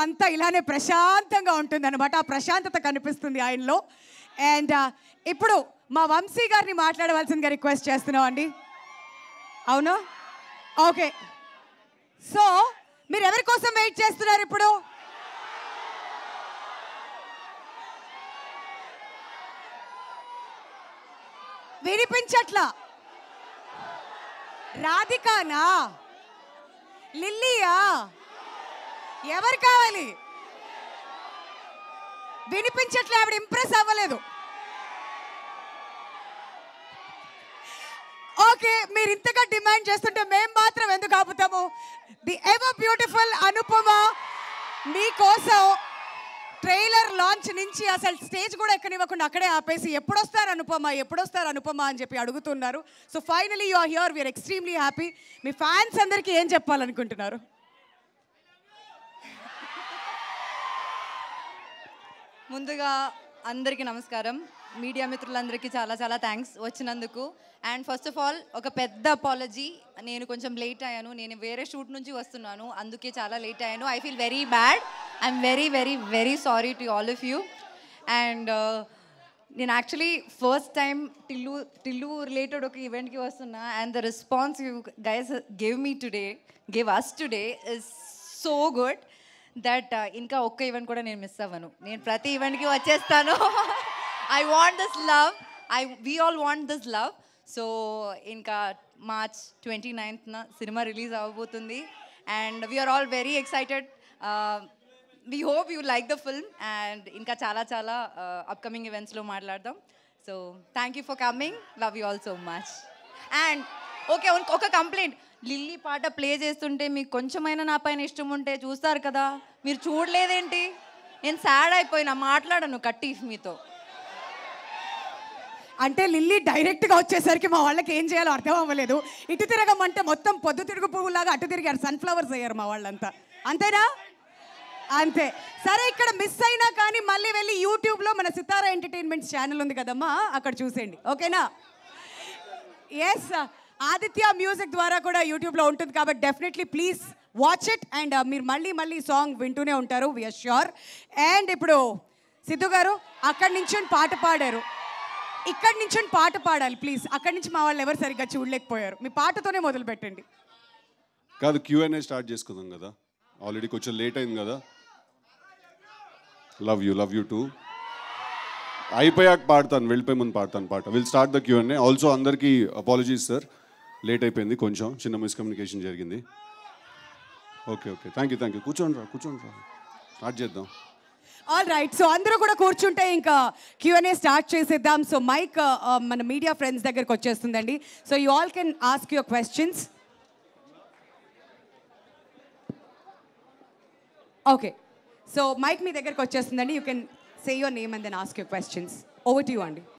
అంతా ఇలానే ప్రశాంతంగా ఉంటుంది అనమాట ఆ ప్రశాంతత కనిపిస్తుంది ఆయనలో అండ్ ఇప్పుడు మా వంశీ గారిని మాట్లాడవలసిందిగా రిక్వెస్ట్ చేస్తున్నాం అండి అవును ఓకే సో మీరు ఎవరి కోసం వెయిట్ చేస్తున్నారు ఇప్పుడు వినిపించట్లా రాధికానా లిల్లీయా ఎవరు కావాలి వినిపించట్లే ఆవిడ ఇంప్రెస్ అవ్వలేదు ఓకే మీరు ఇంతగా డిమాండ్ చేస్తుంటే మేము మాత్రం ఎందుకు ఆపుతాము ది ఎవర్ బ్యూటిఫుల్ అనుపమ మీకోసం ట్రైలర్ లాంచ్ నుంచి అసలు స్టేజ్ కూడా ఎక్కనివ్వకుండా అక్కడే ఆపేసి ఎప్పుడొస్తారు అనుపమ ఎప్పుడొస్తారు అనుపమ అని చెప్పి అడుగుతున్నారు so finally you are here we are extremely happy మీ ఫ్యాన్స్ అందరికీ ఏం చెప్పాలనుకుంటున్నారు ముందుగా అందరికీ నమస్కారం మీడియా మిత్రులందరికీ చాలా చాలా థ్యాంక్స్ వచ్చినందుకు అండ్ ఫస్ట్ ఆఫ్ ఆల్ ఒక పెద్ద అపాలజీ నేను కొంచెం లేట్ అయ్యాను నేను వేరే షూట్ నుంచి వస్తున్నాను అందుకే చాలా లేట్ అయ్యాను I feel very bad I'm very very very sorry to all of you and నేను actually first time Tillu Tillu related ఒక ఈవెంట్కి వస్తున్నా and the response you guys give me today give us today is so good that ఇంకా ఒక్క event కూడా నేను miss అవ్వను నేను ప్రతి ఈవెంట్కి వచ్చేస్తాను I want this love I we all want this love so ఇంకా మార్చ్ ట్వంటీ నైన్త్న సినిమా రిలీజ్ అవ్వబోతుంది and we are all very excited we hope you like the film and ఇంకా చాలా చాలా అప్కమింగ్ ఈవెంట్స్లో మాట్లాడదాం so thank you for coming love you all so much and okay ఒక complaint లిల్లీ పాట ప్లే చేస్తుంటే మీకు కొంచెమైనా నా పైన ఇష్టం ఉంటే చూస్తారు కదా మీరు చూడలేదేంటి నేను సాడ్ అయిపోయినా మాట్లాడను కట్టి మీతో అంటే లిల్లీ డైరెక్ట్ గా వచ్చేసరికి మా వాళ్ళకి ఏం చేయాలో అర్థం అవ్వలేదు ఇటు తిరగమంటే మొత్తం పొద్దు తిరుగు పువ్వులాగా అటు తిరిగారు సన్ఫ్లవర్స్ అయ్యారు మా వాళ్ళంతా అంతేనా అంతే సరే ఇక్కడ మిస్ అయినా కానీ మళ్ళీ వెళ్ళి యూట్యూబ్లో మన సితారా ఎంటర్టైన్మెంట్ ఛానల్ ఉంది కదమ్మా అక్కడ చూసేయండి ఓకేనా ఎస్ ఆదిత్య మ్యూజిక్ ద్వారా కూడా యూట్యూబ్లో ఉంటుంది కాబట్టి definitely please watch it and మీరు మళ్ళీ మళ్ళీ సాంగ్ వింటూనే ఉంటారు విఆర్ ష్యూర్ అండ్ ఇప్పుడు సిద్ధు గారు అక్కడి నుంచి పాట పాడారు ఇక్కడి నుంచి పాట పాడాలి ప్లీజ్ అక్కడి నుంచి మా వాళ్ళు ఎవరు సరిగ్గా చూడలేకపోయారు మీ పాటతోనే మొదలు పెట్టండి కాదు క్యూఎన్ఏ స్టార్ట్ చేసుకుందాం కదా ఆల్రెడీ కొంచెం లేట్ అయింది కదా love you love you too అయిపోయాక పాడతాను వెళ్ళిపోయి ముందు పాడతాను పాట will start the Q and A also అందరికీ అపాలజీస్ సార్ లేట్ అయిపోయింది కొంచెం చిన్న మిస్కమ్యూనికేషన్ జరిగింది okay okay thank you thank you కూర్చోండి రా కూర్చోండి రా స్టార్ట్ చేద్దాం ఆల్ రైట్ సో అందరూ కూడా కూర్చుంటే ఇంకా క్యూఎన్ఏ స్టార్ట్ చేసేద్దాం సో మైక్ మన మీడియా ఫ్రెండ్స్ దగ్గరకు వచ్చేస్తుందండి so you all can ask your questions okay so mike మీ దగ్గరకు వచ్చేస్తుందండి you can say your name and then ask your questions over to you అండి